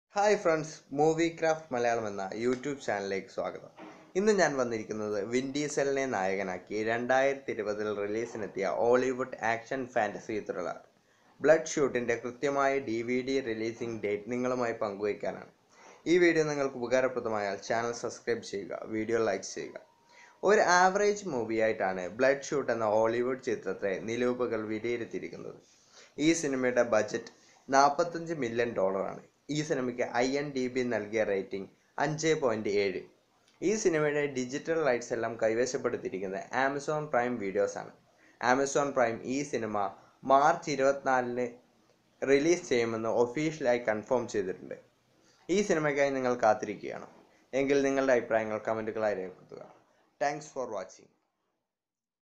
hi friends movie craft Malayalam എന്ന YouTube ചാനലിലേക്ക് സ്വാഗതം ഇന്ന് ഞാൻ വന്നിരിക്കുന്നത് വിൻ ഡീസലിനെ നായകനാക്കി രണ്ടായിരത്തി ഇരുപതിൽ റിലീസിനെത്തിയ Hollywood action fantasy thriller blood ഷൂട്ടിൻ്റെ കൃത്യമായ D V D releasing date നിങ്ങളുമായി പങ്കുവയ്ക്കാനാണ് ഈ വീഡിയോ നിങ്ങൾക്ക് ഉപകാരപ്രദമായാൽ ചാനൽ സബ്സ്ക്രൈബ് ചെയ്യുക വീഡിയോ ലൈക്ക് ചെയ്യുക ഒരു ആവറേജ് മൂവിയായിട്ടാണ് ബ്ലഡ് ഷൂട്ട് എന്ന ഹോളിവുഡ് ചിത്രത്തെ നിരൂപകർ വിലയിരുത്തിയിരിക്കുന്നത് ഈ സിനിമയുടെ ബജറ്റ് നാൽപ്പത്തഞ്ച് മില്യൺ ഡോളറാണ് ഈ സിനിമയ്ക്ക് ഐ എൻ ഡി ബി നൽകിയ റേറ്റിംഗ് അഞ്ച് പോയിൻറ്റ് ഏഴ് ഈ സിനിമയുടെ ഡിജിറ്റൽ റൈറ്റ്സ് എല്ലാം കൈവശപ്പെടുത്തിയിരിക്കുന്നത് ആമസോൺ പ്രൈം വീഡിയോസ് ആണ് ആമസോൺ പ്രൈം ഈ സിനിമ മാർച്ച് ഇരുപത്തിനാലിന് റിലീസ് ചെയ്യുമെന്ന് ഒഫീഷ്യലായി കൺഫേം ചെയ്തിട്ടുണ്ട് ഈ സിനിമയ്ക്കായി നിങ്ങൾ കാത്തിരിക്കുകയാണ് എങ്കിൽ നിങ്ങളുടെ അഭിപ്രായങ്ങൾ കമൻറ്റുകളായി രേഖപ്പെടുത്തുക താങ്ക്സ് ഫോർ വാച്ചിങ്